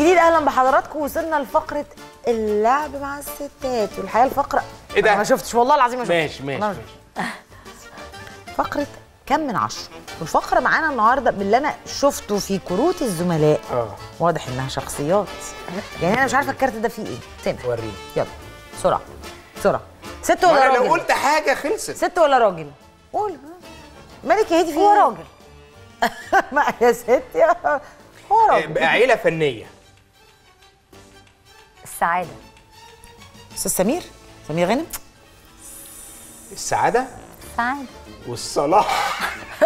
جديد اهلا بحضراتكم وصلنا لفقره اللعب مع الستات والحقيقه الفقره إيه ده؟ أنا ما شفتش والله العظيم ما شفتش ماشي ماشي والله ما ماشي فقره كم من عشرة والفقره معانا النهارده باللي انا شفته في كروت الزملاء اه واضح انها شخصيات يعني انا مش عارفه الكارت ده فيه ايه سامح وريني يلا بسرعه بسرعه ست ما ولا انا لو راجل قلت حاجه خلصت ست ولا راجل قول مالك يا هدي في هو إيه؟ راجل ما يا ست يا هو راجل آه، عيله فنيه السعاده استاذ سمير سمير غانم السعاده السعاده والصلاح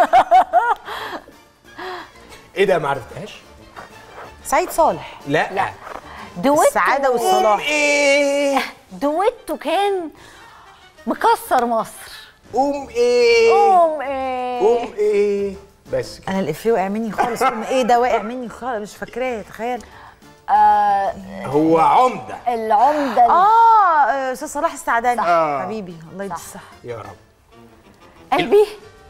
ايه ده ما عرفتهاش سعيد صالح لا لا. دويتو السعاده والصلاح ايه دويتو كان مكسر مصر قوم ايه قوم ايه قوم ايه بس كده انا الافيه وقع مني خالص قوم ايه ده واقع مني خالص مش فاكراه تخيل آه هو عمده العمده ال- اه آه، استاذ صلاح السعداني آه. حبيبي الله يدي الصحه يا رب قلبي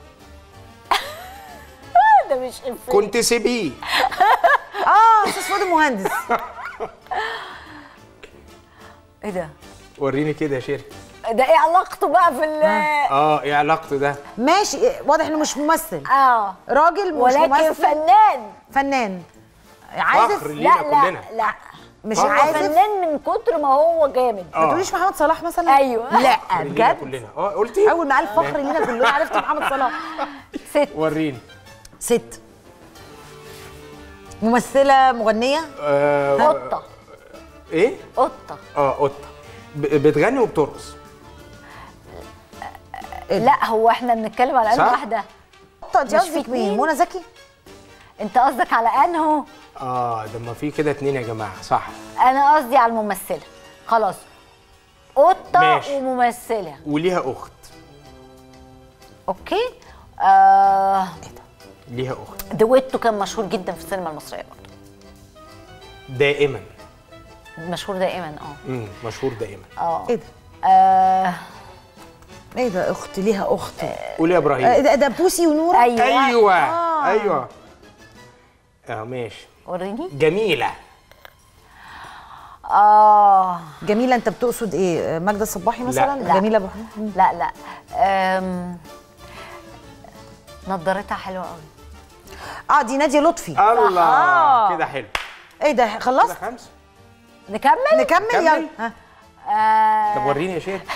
ده مش إفيه. كنت سيبيه اه استاذ فؤاد المهندس ايه ده وريني كده يا شيري ده ايه علاقته بقى في ال اه ايه علاقته ده ماشي إيه، واضح انه مش ممثل اه راجل مش ولكن ممثل فنان فنان عازف فخر لا لينا لا كلنا لا مش هو عازف فنان من كتر ما هو جامد ما تقوليش محمد صلاح مثلا أيوة. لا فخر لينا بجد كلنا اه قلتي اول ما قال فخر لينا كلنا عرفت محمد صلاح ست وريني ست ممثله مغنيه آه قطه ايه قطه اه قطه ب- بتغني وبترقص لا هو احنا بنتكلم على انه صح؟ واحده قطه انت مش قصدك في مين اتنين؟ منى زكي انت قصدك على انهو اه ده ما في كده اتنين يا جماعه صح انا قصدي على الممثله خلاص قطه ماشي. وممثله وليها اخت اوكي آه ليها اخت دويتو كان مشهور جدا في السينما المصريه برضه دائما مشهور دائما اه امم مشهور دائما اه ايه ده آه، ايه ده اخت ليها اخت قول يا آه، ابراهيم ده, ده بوسي ونوره ايوه ايوه آه. ايوه اه ماشي وريني جميله اه جميله انت بتقصد ايه آه، ماجده الصباحي مثلا لا. جميله ابو حنين لا لا آم، نضارتها حلوه قوي اه دي ناديه لطفي الله آه. كده حلو ايه ده كده خلصت خمسه نكمل نكمل نكمل؟ يلا ها. آه طب وريني يا شيخ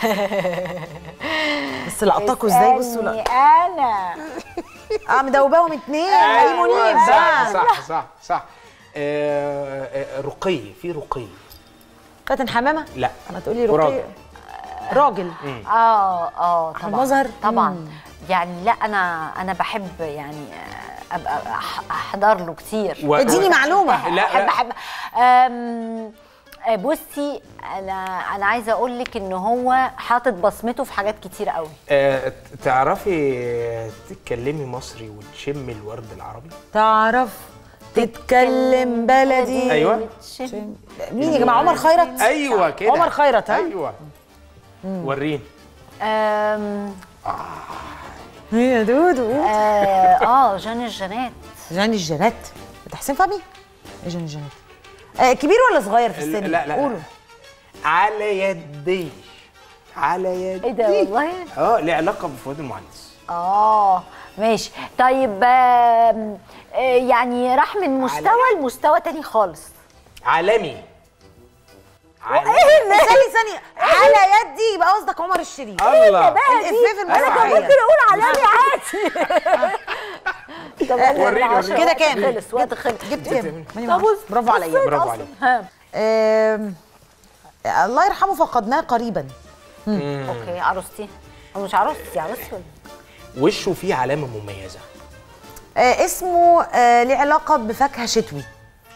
بس لقطاكوا ازاي بصوا اسألني لا انا اه مدوباهم اتنين اي منيب صح بقى صح صح صح آه آه، رقي في رقي فاتن حمامه لا ما تقولي وراجل. رقي راجل اه اه طبعا مظهر؟ طبعا مم. يعني لا انا انا بحب يعني آه، ابقى أح- احضر له كتير و- اديني معلومه لا بحب لا بحب آم، آه، بصي انا انا عايزه اقول لك ان هو حاطط بصمته في حاجات كتير قوي آه تعرفي تتكلمي مصري وتشمي الورد العربي تعرف تتكلم بلدي أيوة. مين يا جماعه عمر خيرت ايوه كده عمر خيرت، ها؟ ايوه وريني آم، يا دودو اه آه، جان الجنات جاني الجنات بتاع حسين فهمي ايه جاني الجنات آه كبير ولا صغير في السن لا لا قولوا على يدي على يدي ايه ده والله اه ليه علاقه بفؤاد المهندس اه ماشي طيب آم، آه، يعني راح من مستوى لمستوى تاني خالص عالمي عالمي ثانية ثانية على يدي يبقى قصدك عمر الشريف الله الإفيه في انا كان المسرحية ممكن اقول علامي عادي طب يلا وريني، عشان وريني. كده وقت كام؟ خلص وقت خلص جبت كام؟ ماني طب معرفة. برافو عليا برافو عليك ها آم، الله يرحمه فقدناه قريبا اوكي عروستي أو مش عروستي عروستي ولا وشه فيه علامه مميزه آه اسمه آه ليه علاقة بفاكهة شتوي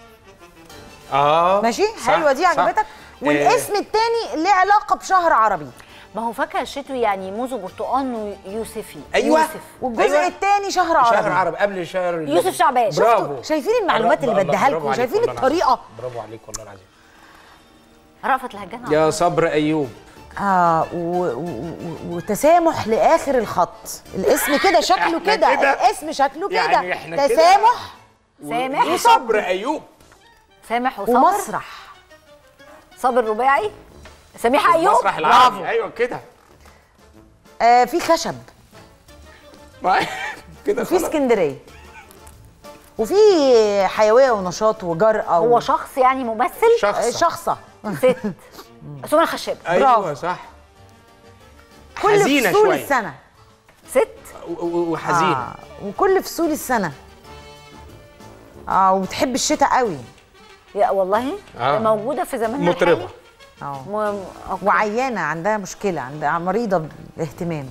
اه ماشي صح، حلوة دي صح. عجبتك والاسم التاني ليه علاقة بشهر عربي ما هو فاكهه الشتوي يعني موز وبرتقال ويوسفي أيوة. يوسف والجزء أيوة. التاني شهر عربي شهر عربي قبل شهر يوسف شعبان. برافو شايفين المعلومات اللي برافو، بديها برافو لكم عليك شايفين والله العظيم. الطريقة برافو عليك والله العظيم رأفت الهجان يا صبر ايوب اه و... و... و... وتسامح لاخر الخط الاسم كده شكله إحنا كده كده- الاسم شكله كده يعني إحنا كده- تسامح سامح وصبر ايوب سامح وصابر ومسرح صابر رباعي سميحه ايوب المسرح العربي ايوه كده آه في خشب ما- كده وفي خلاص اسكندريه وفي حيويه ونشاط وجرأه هو و... شخص يعني ممثل آه، شخص شخصه ست سمية الخشاب ايوه برافو. صح كل حزينه فصول شويه السنه ست و- و- وحزينه آه. وكل فصول السنه اه وبتحب الشتاء قوي يا والله آه. موجوده في زماننا مطربه الحالي اه م... أوكي. وعيانه عندها مشكله عندها مريضه بالاهتمام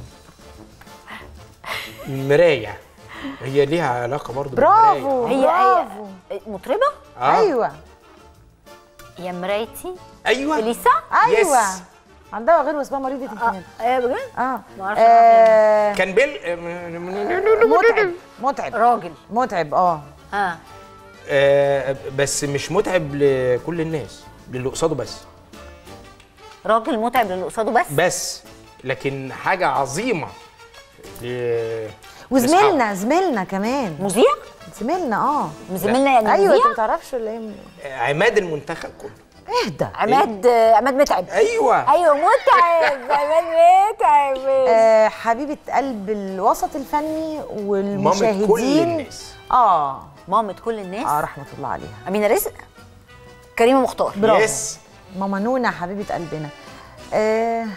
مرايه هي ليها علاقه برضو برافو. بالمراية. هي برافو. هي مطربه آه. ايوه يا مرايتي ايوه اليسا ايوه يس. عندها غير اسمها مريضه اه اهتمام ايه بجد اه, ما اعرفش آه. كان بيل متعب متعب راجل متعب اه اه آه، بس مش متعب لكل الناس للي قصاده بس راجل متعب للي قصاده بس بس لكن حاجه عظيمه ل- وزميلنا زميلنا كمان مذيع زميلنا اه زميلنا يعني ايوه انت مذيع ما تعرفش ولا ايه لأسعار. عماد المنتخب كله اهدى عماد عماد متعب ايوه ايوه متعب عماد متعب آه حبيبه قلب الوسط الفني مامة والمشاهدين كل الناس اه مامة كل الناس اه رحمه الله عليها امينه رزق كريمه مختار برافو. يس ماما نونا حبيبه قلبنا آه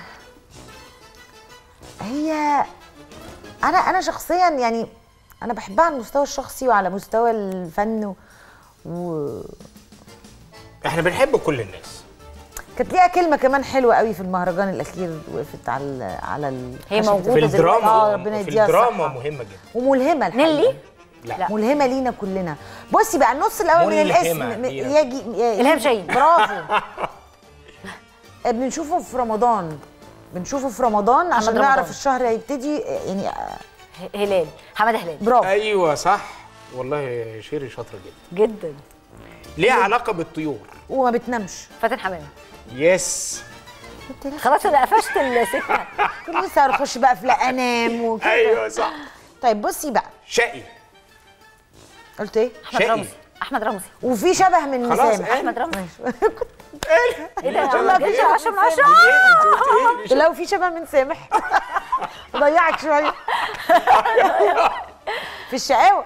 هي انا انا شخصيا يعني انا بحبها على المستوى الشخصي وعلى مستوى الفن و... و... احنا بنحب كل الناس كانت ليها كلمه كمان حلوه قوي في المهرجان الاخير وقفت على ال- على ال- هي خشبة موجودة في الفن. الدراما اه ربنا في يديها الدراما الصحه مهمه جدا وملهمه الحقيقة. نيلي لا, لا. ملهمه لينا كلنا بصي بقى النص الاول من ملهمة الاسم م- لينا. يجي ي- إلهام شاهين. برافو بنشوفه في رمضان بنشوفه في رمضان عشان رمضان. نعرف الشهر هيبتدي يعني آه، ه- هلال حماده هلال برافو ايوه صح والله شيري شاطره جدا جدا ليها علاقه بالطيور وما بتنامش فاتن حمامه يس كنت لسه خلاص انا قفشت السكه كنت لسه هنخش بقى في لا انام وكده ايوه صح طيب بصي بقى شقي قلت ايه احمد شقي. رمزي احمد رمزي وفي شبه من خلاص، مسامح قال. احمد رمزي ايه ايه ده شبه والله في جبت إيه؟ 10 من 10 انت قلت ايه لو في شبه من سامح ضيعك شويه في الشقاوه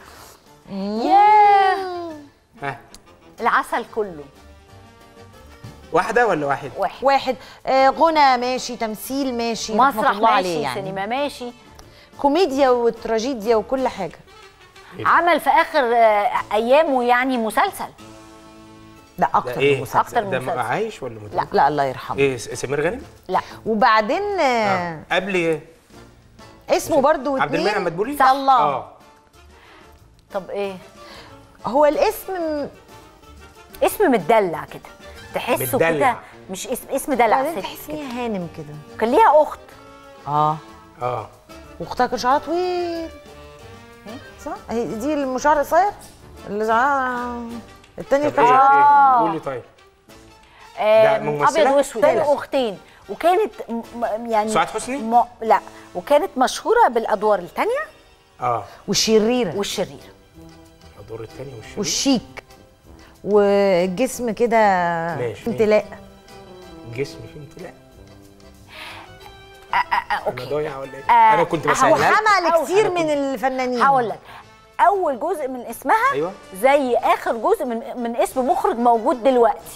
ياه ها العسل كله واحده ولا واحد واحد واحد آه غنى ماشي تمثيل ماشي رحمة مسرح الله ماشي عليه يعني. سينما ماشي كوميديا وتراجيديا وكل حاجه عمل في اخر آه، ايامه يعني مسلسل لا ده اكتر من ايه مسلسل أكتر من ده مسلسل. عايش ولا مت لا. لا الله يرحمه ايه س- سمير غانم لا وبعدين آه آه. قبل ايه اسمه برضو عبد اتنين المنعم مدبولي صح الله اه طب ايه هو الاسم م- اسم متدلع كده تحسه متدلع. كده مش اسم اسم دلع بعدين ست تحسيه كده. هانم كده كان ليها اخت اه اه واختها كان شعرها طويل صح هي دي المشعر قصير اللي زعلها التانية طب كان ايه شعرها ايه قولي طيب آه، ممثلة؟ ابيض واسود تالت. كانوا اختين وكانت م- م- يعني سعاد حسني؟ م... لا وكانت مشهوره بالادوار الثانيه اه والشريرة والشريره الدور الثاني والشريك والشيك والجسم كده ماشي. امتلاء جسم فيه امتلاء آه، آه، انا اوكي ضايع ولا ايه آه، انا كنت هو بسالها لك. وحمل أو- كتير أنا من كنت- الفنانين هقول لك اول جزء من اسمها ايوه زي اخر جزء من من اسم مخرج موجود دلوقتي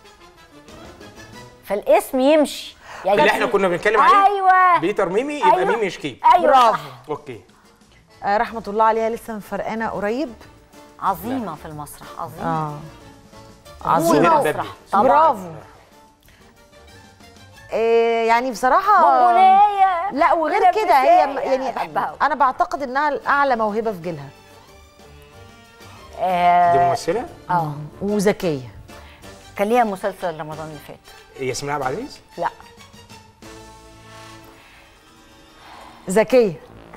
فالاسم يمشي يعني اللي احنا كنا بنتكلم عليه ايوه بيتر ميمي يبقى أيوة. ميمي شكيب ايوه برافو. صح. اوكي آه رحمة الله عليها لسه مفرقانة قريب عظيمه في المسرح عظيمه اه عظيمه سهير مسرح البابلي. طبعا برافو آه يعني بصراحة بونبونية لا وغير بونبونية. كده هي م- يعني بحبها. انا بعتقد انها اعلى موهبة في جيلها دي آه، ممثله اه وذكية كان ليها مسلسل رمضان اللي فات ياسمين عبد العزيز لا ذكية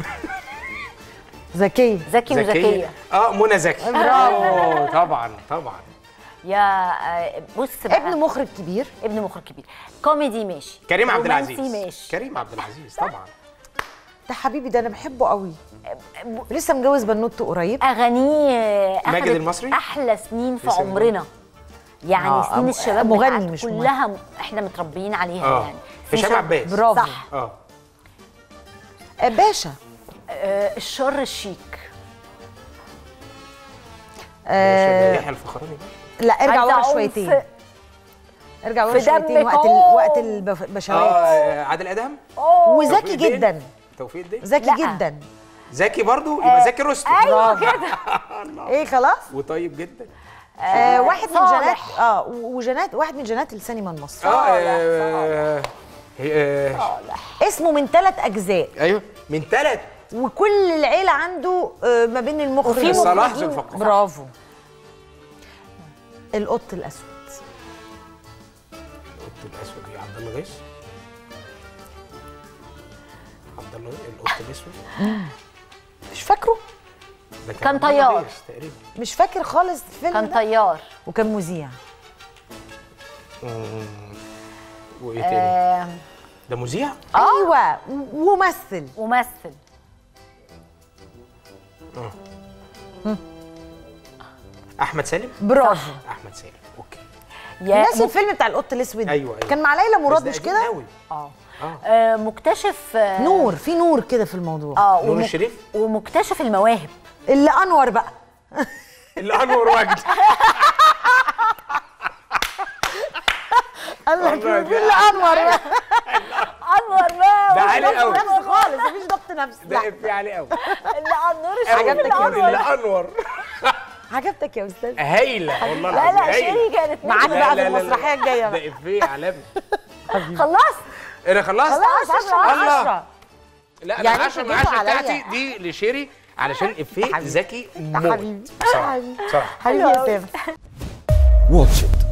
ذكية زكي وزكيه اه منى زكي برافو طبعا طبعا يا آه، بص بقى ابن مخرج كبير ابن مخرج كبير كوميدي ماشي كريم عبد رومانسي العزيز ماشي كريم عبد العزيز طبعا ده حبيبي ده انا بحبه قوي لسه متجوز بنوته قريب اغانيه ماجد أخدت المصري؟ احلى سنين في لسه عمرنا يعني آه، سنين آه، الشباب مغني بتاعت مش كلها م- احنا متربيين عليها اه يعني هشام سنين عباس برافو. صح اه آه، باشا آه الشر الشيك آه يحيى الفخراني لا ارجع عايزة ورا عنف. شويتين ارجع ورا في شويتين دمك، وقت ال... أوه. وقت البشوات اه عادل ادهم أوه. وذكي توفيق الدين؟ جدا توفيق الدين ذكي لا. جدا ذكي برضو يبقى ذكي رستم ايوه برافو. كده ايه خلاص وطيب جدا آه واحد من صالح. جنات اه وجنات واحد من جنات السينما المصري اه صالح، آه، آه، اسمه من ثلاث اجزاء ايوه من ثلاث وكل العيله عنده آه ما بين المخرج وفي صلاح مخرجين. ذو الفقار. برافو القط الاسود القط الاسود ايه عبد الله غيث عبد الله غيث القط الاسود مش فاكره ده كان عبد الله طيار. غيث تقريبا مش فاكر خالص الفيلم كان ده طيار وكان مذيع وايه تاني آه ده مذيع ايوه و- وممثل ممثل احمد سالم برافو احمد سالم اوكي يا ناسي م- الفيلم بتاع القط الاسود أيوة، أيوة. كان مع ليلى بس مراد ده مش قديم كده قوي. اه اه آه، مكتشف آه، نور في نور كده في الموضوع اه نور ومك- الشريف؟ ومكتشف المواهب اللي انور بقى الانور وجد قال لك والله مين ده- اللي انور بقى انور بقى ده عالي ضبط قوي نفس خالص مفيش ضبط نفس ده لا افيه عالي قوي اللي عن نور عجبتك الشريف يا الانور الانور عجبتك يا استاذ هايله والله لا العظيم لا هايلة. شيري كانت معاك لا، بقى لا، في لا، لا. المسرحيه الجايه بقى ده افيه عالمي خلصت انا خلصت خلاص 10 الله. 10 لا يعني انا انتوا 10 من جيتوا 10 عليا. بتاعتي دي لشيري علشان افيه حبيبي. ذكي حبيبي موت بصراحه حبيبي بصراحه حبيبي يا سامح واتش إت